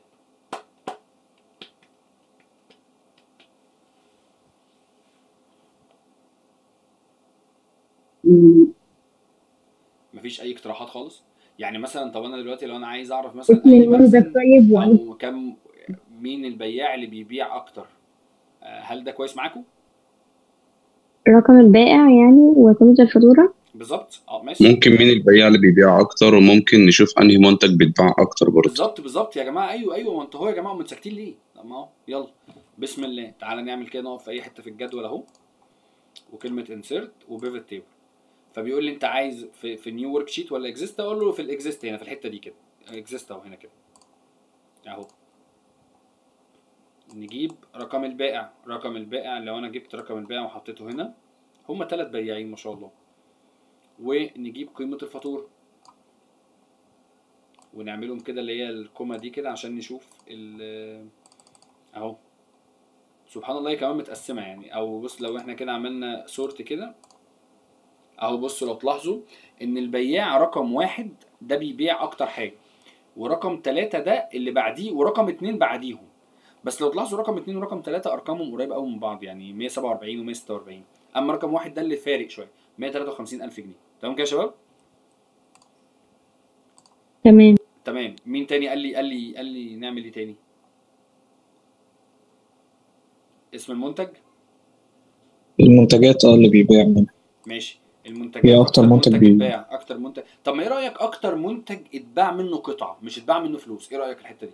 مفيش اي اقتراحات خالص يعني مثلا طب انا دلوقتي لو انا عايز اعرف مثلا اسم اي المنتج مخزن طيب وعليه او كم مين البياع اللي بيبيع اكتر آه، هل ده كويس معاكم رقم البائع يعني وقيمة الفاتورة بالظبط اه ماشي ممكن مين البياع اللي بيبيع اكتر وممكن نشوف انهي منتج بيتباع اكتر برضه بالظبط بالظبط يا جماعه ايوه ايوه ما انتوا هو يا جماعه من ساكتين ليه طب ما هو يلا بسم الله تعالى نعمل كده نقف في اي حته في الجدول اهو وكلمه انسيرت وبيفت تيبل فبيقول لي انت عايز في في نيو ورك شيت ولا اكزيست اقول له في الاكزيست هنا في الحته دي كده اكزيست اهو هنا كده اهو نجيب رقم البائع رقم البائع لو انا جبت رقم البائع وحطيته هنا هما ثلاث بياعين ما شاء الله ونجيب قيمه الفاتوره ونعملهم كده اللي هي الكوما دي كده عشان نشوف ال اهو سبحان الله هي كمان متقسمه يعني او بص لو احنا كده عملنا سورت كده اهو بصوا لو تلاحظوا ان البياع رقم واحد ده بيبيع اكتر حاجه ورقم ثلاثة ده اللي بعديه ورقم اتنين بعديهم بس لو تلاحظوا رقم اتنين ورقم ثلاثة ارقامهم قريبه قوي من بعض يعني 147 و 146 اما رقم واحد ده اللي فارق شويه 153 الف جنيه تمام كده يا شباب تمام تمام مين تاني قال لي قال لي قال لي نعمل ايه تاني اسم المنتج المنتجات اه اللي بيبيع منها ماشي المنتجات هي أكتر منتج بي- اتباع اكتر منتج طب ما ايه رايك اكتر منتج اتباع منه قطعه مش اتباع منه فلوس ايه رايك الحته دي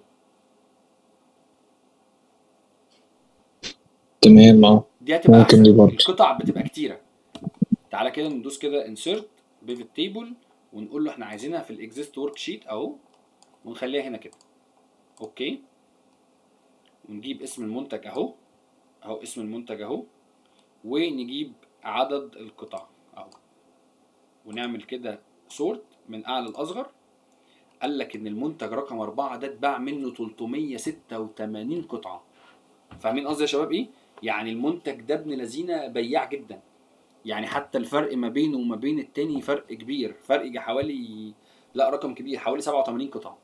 تمام اه دي هتبقى ممكن احسن دي برضه. القطع بتبقى كتيره تعالى كده ندوس كده انسيرت بيفت تيبل ونقول له احنا عايزينها في الاكزيست ورك شيت اهو ونخليها هنا كده اوكي ونجيب اسم المنتج اهو اهو اسم المنتج اهو ونجيب عدد القطع اهو ونعمل كده سورت من اعلى لاصغر قال لك ان المنتج رقم أربعة ده اتباع منه 386 قطعة فاهمين قصدي يا شباب ايه؟ يعني المنتج ده ابن لذينه بياع جدا يعني حتى الفرق ما بينه وما بين التاني فرق كبير فرق يجي حوالي لا رقم كبير حوالي 87 قطعة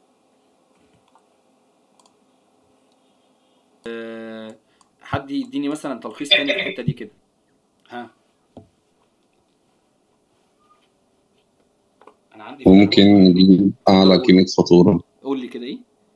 أه حد يديني مثلا تلخيص تاني في الحتة دي كده ها انا عندي فكرة. وممكن نجيب أعلى قيمة فاتورة قول لي كده ايه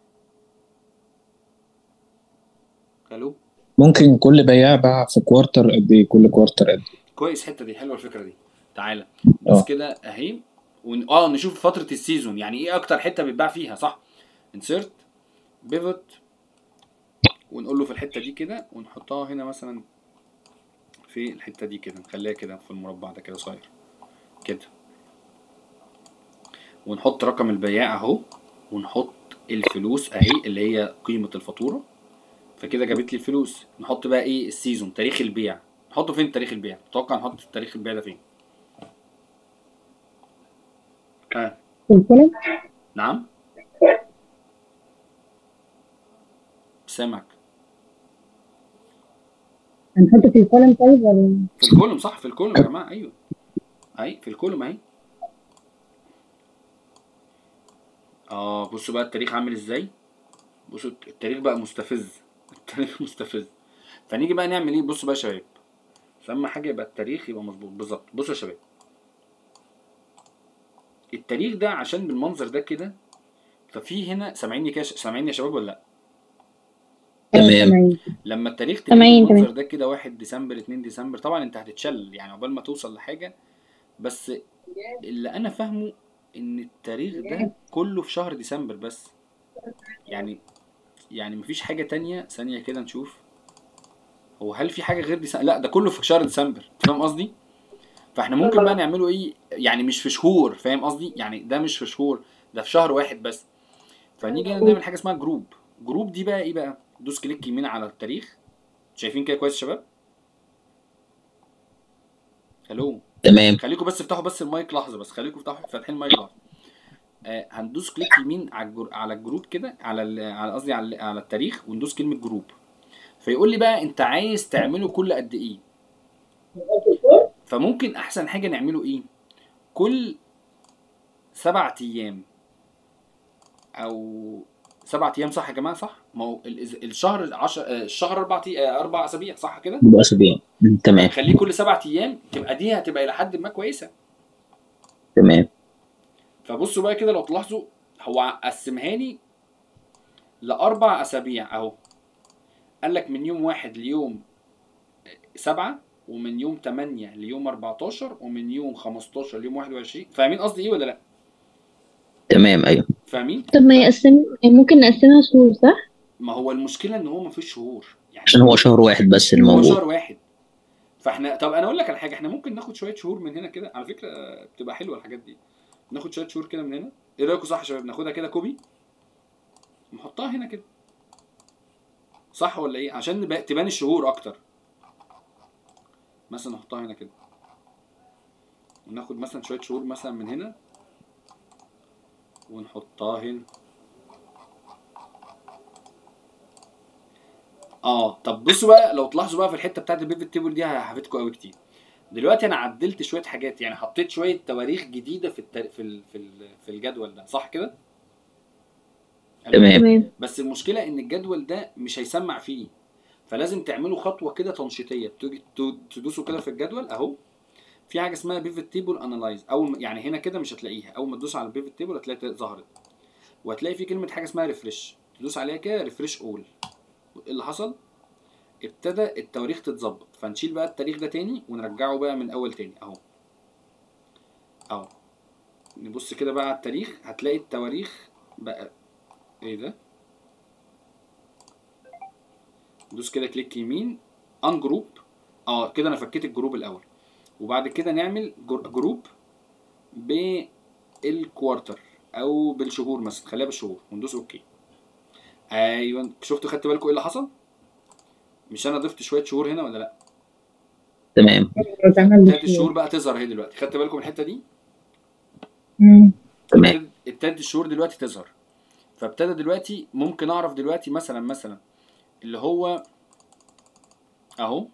الو ممكن كل بياع باع في كوارتر قد ايه كل كوارتر قد ايه كويس الحته دي حلوه الفكره دي تعالى بص اه. كده اهي ون... اه نشوف فتره السيزون يعني ايه اكتر حته بتباع فيها صح انسيرت بيفوت ونقول له في الحته دي كده ونحطها هنا مثلا في الحته دي كده نخليها كده في المربع ده كده صغير كده ونحط رقم البياع اهو ونحط الفلوس اهي اللي هي قيمه الفاتوره فكده جابت لي الفلوس نحط بقى ايه السيزون تاريخ البيع نحطه فين تاريخ البيع تتوقع نحط تاريخ البيع ده فين ها في الكولم نعم سامعك هنحطه في الكولم طيب ولا في الكولوم صح في الكولوم يا جماعه ايوه اي في الكولوم اهي اه بصوا بقى التاريخ عامل ازاي بصوا التاريخ بقى مستفز التاريخ مستفز فنيجي بقى نعمل ايه بصوا بقى يا شباب اهم حاجه يبقى التاريخ يبقى مظبوط بالظبط بصوا يا شباب التاريخ ده عشان بالمنظر ده كده ففي هنا سامعيني كاش سامعيني يا شباب ولا لا تمام تمام لما التاريخ تمام، تلاقي المنظر تمام. ده كده 1 ديسمبر 2 ديسمبر طبعا انت هتتشل يعني عقبال ما توصل لحاجه بس اللي انا فاهمه ان التاريخ ده كله في شهر ديسمبر بس يعني يعني مفيش حاجه تانية ثانيه كده نشوف هو هل في حاجه غير ديسمبر لا ده كله في شهر ديسمبر فاهم قصدي فاحنا ممكن بقى نعمله ايه يعني مش في شهور فاهم قصدي يعني ده مش في شهور ده في شهر واحد بس فنيجي نعمل حاجه اسمها جروب جروب دي بقى ايه بقى دوس كليك يمين على التاريخ شايفين كده كويس يا شباب الو تمام خليكم بس افتحوا بس المايك لحظه بس خليكم افتحوا فاتحين المايك لحظه آه هندوس كليك يمين على الجر... على الجروب كده على ال... على قصدي على... ال- على التاريخ وندوس كلمه جروب فيقول لي بقى انت عايز تعمله كل قد ايه فممكن احسن حاجه نعمله ايه كل سبعة ايام او سبعة ايام صح يا جماعه صح ما هو ال- الشهر 10 الشهر اربع أي- اربع اسابيع صح كده يبقى اسابيع م، تمام خليه كل سبعة ايام تبقى دي هتبقى الى حد ما كويسه تمام فبصوا بقى كده لو تلاحظوا هو قسمها لي لاربع اسابيع اهو قال لك من يوم واحد ليوم سبعة ومن يوم 8 ليوم 14 ومن يوم 15 ليوم 21 فاهمين قصدي ايه ولا لا؟ تمام ايوه فاهمين؟ طب ما يقسم ممكن نقسمها شهور صح؟ ما هو المشكله ان هو ما فيش شهور يعني عشان هو شهر واحد بس هو الموجود شهر واحد فاحنا طب انا اقول لك على حاجه احنا ممكن ناخد شويه شهور من هنا كده على فكره آه، بتبقى حلوه الحاجات دي ناخد شويه شهور كده من هنا ايه رايكم صح يا شباب ناخدها كده كوبي نحطها هنا كده صح ولا ايه عشان نبقى- تبان الشهور اكتر مثلا نحطها هنا كده وناخد مثلا شويه شهور مثلا من هنا ونحطها هنا اه طب بصوا بقى لو تلاحظوا بقى في الحته بتاعت البيفت تيبل دي هفيدكم قوي كتير دلوقتي انا عدلت شويه حاجات يعني حطيت شويه تواريخ جديده في التار... في ال... في ال... في الجدول ده صح كده تمام. تمام بس المشكله ان الجدول ده مش هيسمع فيه فلازم تعملوا خطوه كده تنشيطيه تيجي ت- تدوسوا كده في الجدول اهو في حاجه اسمها بيفت تيبل انالايز اول ما- يعني هنا كده مش هتلاقيها اول ما تدوس على البيفت تيبل هتلاقي ظهرت وهتلاقي في كلمه حاجه اسمها ريفرش تدوس عليها كده ريفرش اول ايه اللي حصل ابتدى التواريخ تتظبط فنشيل بقى التاريخ ده تاني ونرجعه بقى من اول تاني اهو اهو نبص كده بقى على التاريخ هتلاقي التواريخ بقى ايه ده دوس كده كليك يمين ان جروب اه كده انا فكيت الجروب الاول وبعد كده نعمل جر- جروب بالكوارتر او بالشهور مثلا خليها بالشهور وندوس اوكي ايوه شفتوا خدت بالكم ايه اللي حصل مش انا ضفت شويه شهور هنا ولا لا تمام اتعمل ابتدت بشهور. الشهور بقى تظهر اهي دلوقتي خدت بالكم من الحته دي مم. تمام ابتدت- ابتدت الشهور دلوقتي تظهر فابتدى دلوقتي ممكن اعرف دلوقتي مثلا مثلا اللي هو اهو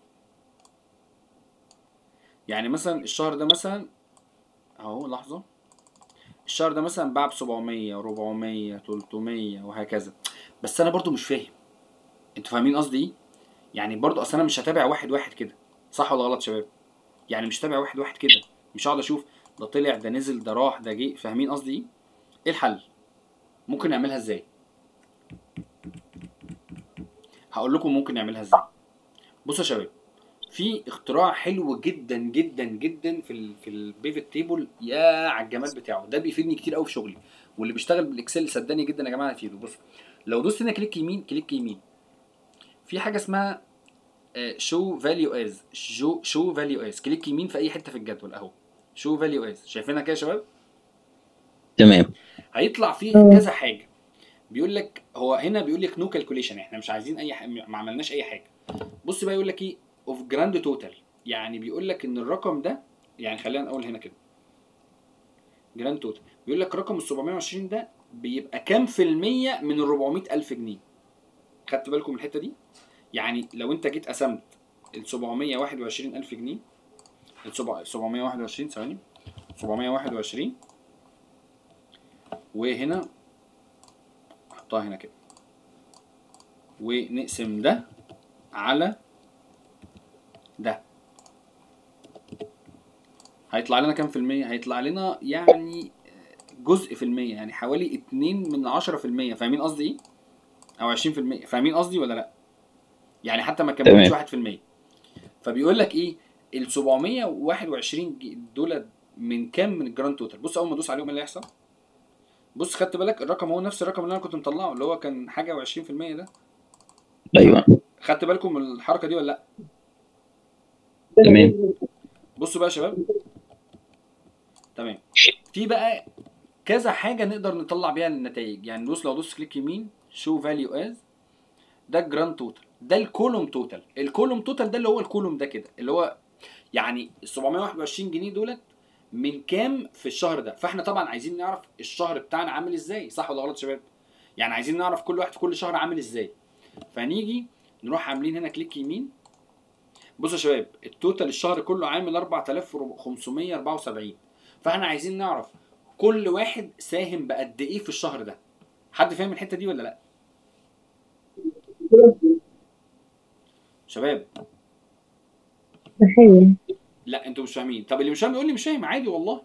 يعني مثلا الشهر ده مثلا اهو لحظه الشهر ده مثلا باع ب 700 400 300 وهكذا بس انا برضو مش فاهم انتوا فاهمين قصدي ايه يعني برضو اصل انا مش هتابع واحد واحد كده صح ولا غلط يا شباب يعني مش هتابع واحد واحد كده مش هقعد اشوف ده طلع ده نزل ده راح ده جه فاهمين قصدي ايه ايه الحل ممكن نعملها ازاي هقول لكم ممكن نعملها ازاي بصوا يا شباب في اختراع حلو جدا جدا جدا في ال في البيفت تيبل يا على الجمال بتاعه ده بيفيدني كتير قوي في شغلي واللي بيشتغل بالاكسل صدقني جدا يا جماعه هيفيده بص لو دوست هنا كليك يمين كليك يمين في حاجه اسمها شو فاليو از شو شو فاليو از كليك يمين في اي حته في الجدول اهو شو فاليو از شايفينها كده يا شباب تمام هيطلع فيه اه. كذا حاجه بيقول لك هو هنا بيقول لك نو كالكوليشن احنا مش عايزين اي حاجة ما عملناش اي حاجه بص بقى يقول لك ايه اوف جراند توتال يعني بيقول لك ان الرقم ده يعني خلينا نقول هنا كده جراند توتال بيقول لك رقم ال 720 ده بيبقى كام في المية من ال 400 ألف جنيه خدت بالكم من الحتة دي يعني لو انت جيت قسمت ال 721 ألف جنيه ال 721 ثواني 721 وهنا احطها هنا كده ونقسم ده على ده هيطلع لنا كام في المية؟ هيطلع لنا يعني جزء في المية يعني حوالي اتنين من عشرة في المية فاهمين قصدي ايه؟ أو عشرين في المية فاهمين قصدي ولا لأ؟ يعني حتى ما كملتش تمام. واحد في المية فبيقول لك ايه ال 721 ج- دول من كام من الجراند توتال بص اول ما ادوس عليهم ايه اللي هيحصل بص خدت بالك الرقم هو نفس الرقم اللي انا كنت مطلعه اللي هو كان حاجه و20% ده ايوه خدت بالكم من الحركه دي ولا لا تمام بصوا بقى يا شباب تمام في بقى كذا حاجه نقدر نطلع بيها النتائج يعني دوس لو دوس كليك يمين شو فاليو از ده الجراند توتال ده الكولوم توتال الكولوم توتال ده اللي هو الكولوم ده كده اللي هو يعني ال 721 جنيه دولت من كام في الشهر ده فاحنا طبعا عايزين نعرف الشهر بتاعنا عامل ازاي صح ولا غلط يا شباب يعني عايزين نعرف كل واحد في كل شهر عامل ازاي فنيجي نروح عاملين هنا كليك يمين بصوا يا شباب التوتال الشهر كله عامل 4574 فاحنا عايزين نعرف كل واحد ساهم بقد ايه في الشهر ده حد فاهم الحته دي ولا لا شباب صحيح لا انتوا مش فاهمين طب اللي مش فاهم يقول لي مش فاهم عادي والله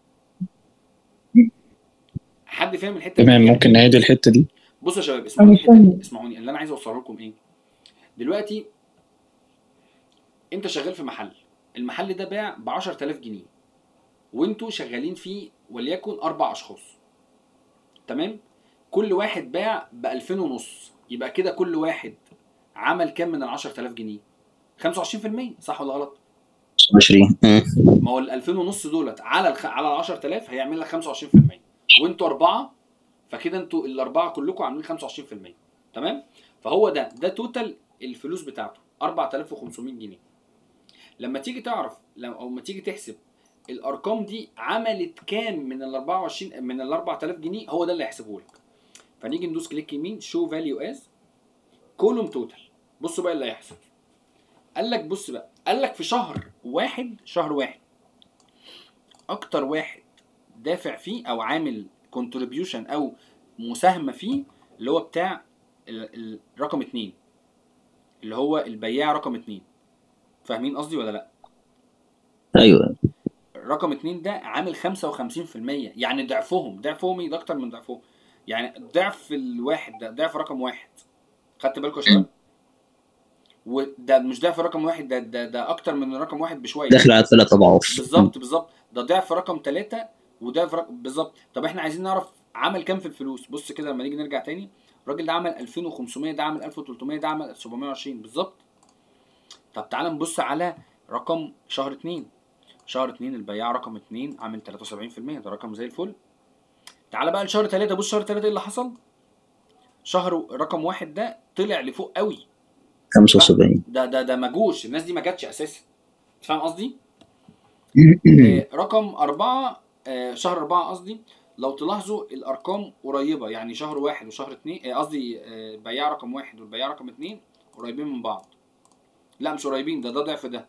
حد فاهم الحته تمام دي ممكن نعيد الحته دي بصوا يا شباب اسمعوني مش الحته دي فاهمة. اسمعوني اللي انا عايز اوصله لكم ايه دلوقتي انت شغال في محل المحل ده باع ب 10000 جنيه وانتوا شغالين فيه وليكن اربع اشخاص تمام كل واحد باع ب 2000 ونص يبقى كده كل واحد عمل كام من ال 10000 جنيه 25% صح ولا غلط 20 مم. ما هو ال 2000 ونص دولت على الخ... على ال 10000 هيعمل لك 25% وانتوا اربعه فكده انتوا الاربعه كلكم عاملين 25% تمام فهو ده ده توتال الفلوس بتاعته 4500 جنيه لما تيجي تعرف لما او ما تيجي تحسب الارقام دي عملت كام من ال 24 من ال 4000 جنيه هو ده اللي هيحسبه لك فنيجي ندوس كليك يمين شو فاليو از كولوم توتال بصوا بقى اللي هيحصل قال لك بص بقى قال لك في شهر واحد شهر واحد اكتر واحد دافع فيه او عامل كونتريبيوشن او مساهمه فيه اللي هو بتاع ال- ال- رقم اتنين اللي هو البياع رقم اتنين فاهمين قصدي ولا لا ايوه رقم اتنين ده عامل 55% يعني ضعفهم ضعفهم ايه ده اكتر من ضعفهم يعني ضعف الواحد ده ضعف رقم واحد خدت بالكم يا شباب وده مش ضعف رقم واحد ده ده, ده اكتر من رقم واحد بشويه داخل على ثلاث اضعاف بالظبط بالظبط ده ضعف رقم ثلاثة وضعف رقم بالظبط طب احنا عايزين نعرف عمل كام في الفلوس بص كده لما نيجي نرجع تاني الراجل ده عمل 2500 ده عمل 1300 ده عمل 720 بالظبط طب تعالى نبص على رقم شهر اتنين شهر اتنين البياع رقم اتنين عامل 73% ده رقم زي الفل تعالى بقى لشهر تلاتة بص شهر تلاتة ايه اللي حصل شهر رقم واحد ده طلع لفوق قوي 75 ده ده ده ما جوش الناس دي ما جاتش اساسا أنت فاهم قصدي؟ آه، رقم أربعة آه، شهر أربعة قصدي لو تلاحظوا الأرقام قريبة يعني شهر واحد وشهر اتنين آه، قصدي آه، بياع رقم واحد والبياع رقم اتنين قريبين من بعض لا مش قريبين ده ده ضعف ده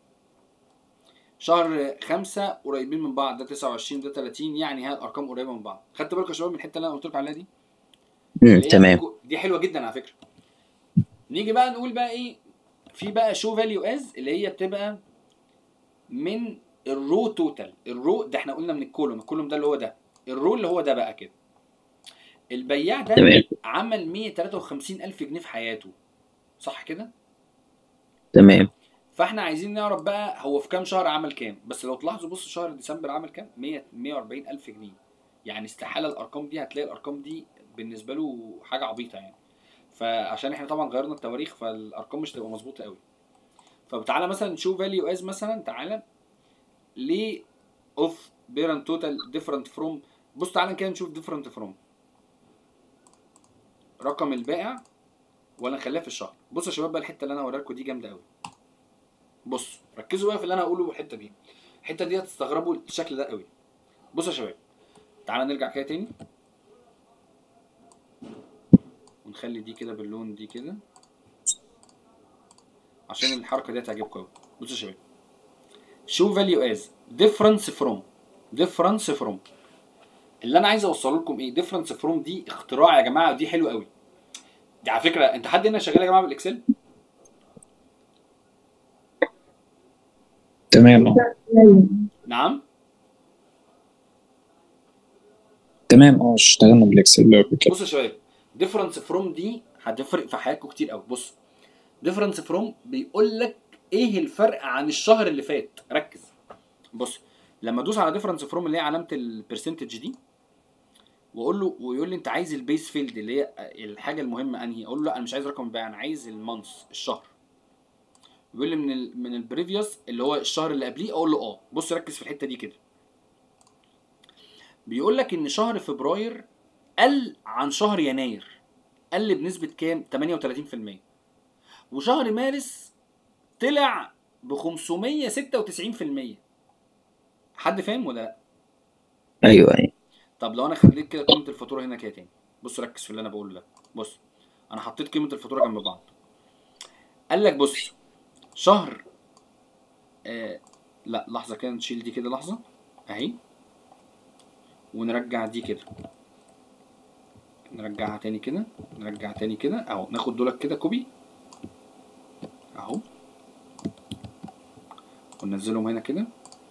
شهر خمسة قريبين من بعض ده 29 ده 30 يعني هي الأرقام قريبة من بعض خدت بالك يا شباب من الحتة اللي أنا قلت لكم عليها دي؟ مم، اللي هي تمام دي حلوة جدا على فكرة نيجي بقى نقول بقى إيه في بقى شو فاليو از اللي هي بتبقى من الرو توتال الرو ده احنا قلنا من الكولوم الكولوم ده اللي هو ده الرو اللي هو ده بقى كده البياع ده تمام عمل 153 ألف جنيه في حياته صح كده تمام فاحنا عايزين نعرف بقى هو في كام شهر عمل كام بس لو تلاحظوا بص شهر ديسمبر عمل كام 100 140 ألف جنيه يعني استحالة الأرقام دي هتلاقي الأرقام دي بالنسبة له حاجة عبيطة يعني فعشان احنا طبعا غيرنا التواريخ فالأرقام مش هتبقى مظبوطة قوي فتعالى مثلا نشوف فاليو از مثلا تعالى ليه اوف بيرنت توتال ديفرنت فروم بص تعالى كده نشوف ديفرنت فروم رقم البائع ولا نخليها في الشهر بصوا يا شباب بقى الحته اللي انا هوريها لكم دي جامده قوي بص ركزوا بقى في اللي انا هقوله الحته دي الحته دي هتستغربوا الشكل ده قوي بصوا يا شباب تعالى نرجع كده تاني ونخلي دي كده باللون دي كده عشان الحركه دي هتعجبكم قوي بصوا يا شباب شو فاليو از ديفرنس فروم ديفرنس فروم اللي انا عايز اوصله لكم ايه ديفرنس فروم دي اختراع يا جماعه ودي حلوه قوي دي على فكره انت حد هنا شغال يا جماعه بالاكسل تمام اه نعم تمام اه اشتغلنا بالاكسل قبل كده بصوا يا شباب ديفرنس فروم دي هتفرق في حياتكم كتير قوي بص ديفرنس فروم بيقول لك ايه الفرق عن الشهر اللي فات ركز بص لما ادوس على ديفرنس فروم اللي هي علامه البرسنتج دي واقول له ويقول لي انت عايز البيس فيلد اللي هي الحاجه المهمه انهي اقول له لا انا مش عايز رقم البيع انا عايز المانث الشهر بيقول لي من ال من البريفيوس اللي هو الشهر اللي قبليه اقول له اه بص ركز في الحته دي كده بيقول لك ان شهر فبراير قل عن شهر يناير قل بنسبه كام 38% وشهر مارس طلع ب 596% حد فاهم ولا لا ايوه ايوه طب لو انا خليت كده قيمه الفاتوره هنا كده تاني بص ركز في اللي انا بقوله ده بص انا حطيت قيمه الفاتوره جنب بعض قال لك بص شهر آه لا لحظه كده نشيل دي كده لحظه اهي ونرجع دي كده نرجعها تاني كده نرجع تاني كده اهو ناخد دولك كده كوبي اهو وننزلهم هنا كده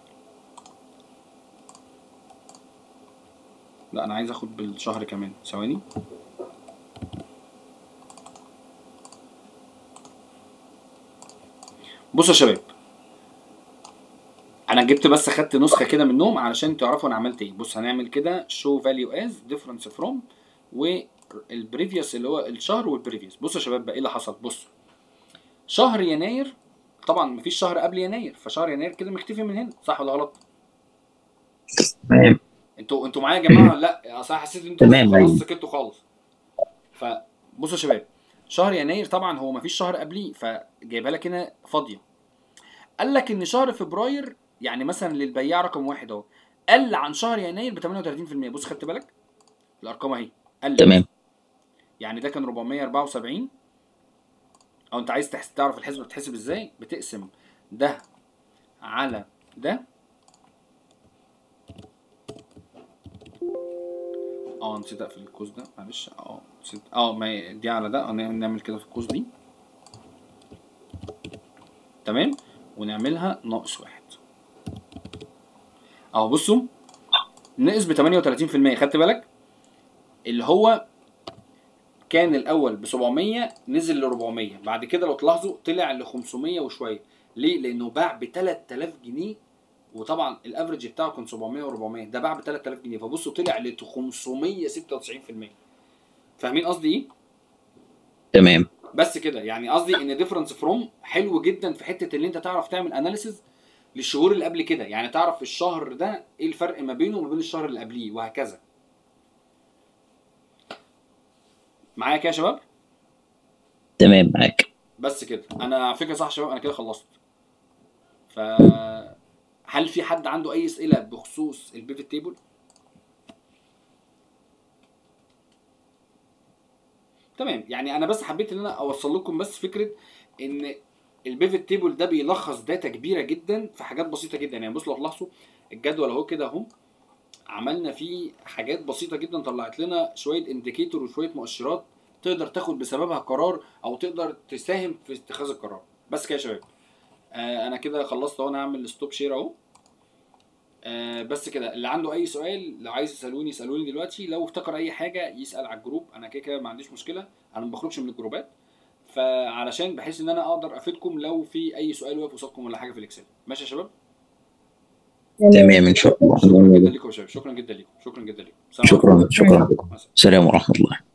لا انا عايز اخد بالشهر كمان ثواني بصوا يا شباب انا جبت بس خدت نسخه كده منهم علشان تعرفوا انا عملت ايه بص هنعمل كده شو فاليو از ديفرنس فروم والبريفيوس اللي هو الشهر والبريفيوس بصوا يا شباب بقى ايه اللي حصل بصوا شهر يناير طبعا مفيش شهر قبل يناير فشهر يناير كده مختفي من هنا صح ولا غلط تمام انتوا انتوا معايا يا جماعه لا اصل أنا حسيت ان انتوا تمام، خلاص أيوة. سكتوا خالص فبصوا يا شباب شهر يناير طبعا هو مفيش شهر قبليه فجايبها لك هنا فاضيه قال لك ان شهر فبراير يعني مثلا للبياع رقم واحد اهو قل عن شهر يناير ب 38% بص خدت بالك الارقام اهي قلت تمام يعني ده كان 474 او انت عايز تحس تعرف الحسبه بتتحسب ازاي بتقسم ده على ده اه نسيت اقفل القوس ده معلش اه نسيت اه ما هي دي على ده اه نعمل نعمل كده في القوس دي تمام ونعملها ناقص واحد اهو بصوا نقص ب 38% خدت بالك اللي هو كان الاول ب 700 نزل ل 400 بعد كده لو تلاحظوا طلع ل 500 وشويه ليه لانه باع ب 3000 جنيه وطبعا الافرج بتاعه كان 700 و400 ده باع ب 3000 جنيه فبصوا طلع ل 596% فاهمين قصدي ايه تمام بس كده يعني قصدي ان ديفرنس فروم حلو جدا في حته ان انت تعرف تعمل اناليسز للشهور اللي قبل كده يعني تعرف الشهر ده ايه الفرق ما بينه وما بين الشهر اللي قبليه وهكذا معايا كده يا شباب تمام معاك بس كده انا على فكره صح يا شباب انا كده خلصت ف هل في حد عنده اي اسئله بخصوص البيفت تيبل تمام يعني انا بس حبيت ان انا اوصل لكم بس فكره ان البيفت تيبل ده بيلخص داتا كبيره جدا في حاجات بسيطه جدا يعني بصوا لو تلاحظوا الجدول اهو كده اهو عملنا فيه حاجات بسيطه جدا طلعت لنا شويه انديكيتور وشويه مؤشرات تقدر تاخد بسببها قرار او تقدر تساهم في اتخاذ القرار بس كده يا شباب آه انا كده خلصت اهو انا هعمل ستوب شير اهو آه بس كده اللي عنده اي سؤال لو عايز يسالوني يسالوني دلوقتي لو افتكر اي حاجه يسال على الجروب انا كده كده ما عنديش مشكله انا ما بخرجش من الجروبات فعلشان بحيث ان انا اقدر افيدكم لو في اي سؤال واقف قصادكم ولا حاجه في الاكسل ماشي يا شباب تمام ان شاء الله شكرا جدا لكم يا شباب شكرا جدا لكم شكرا جدا لكم السلام عليكم. شكرا شكرا مع السلامة. سلام ورحمه الله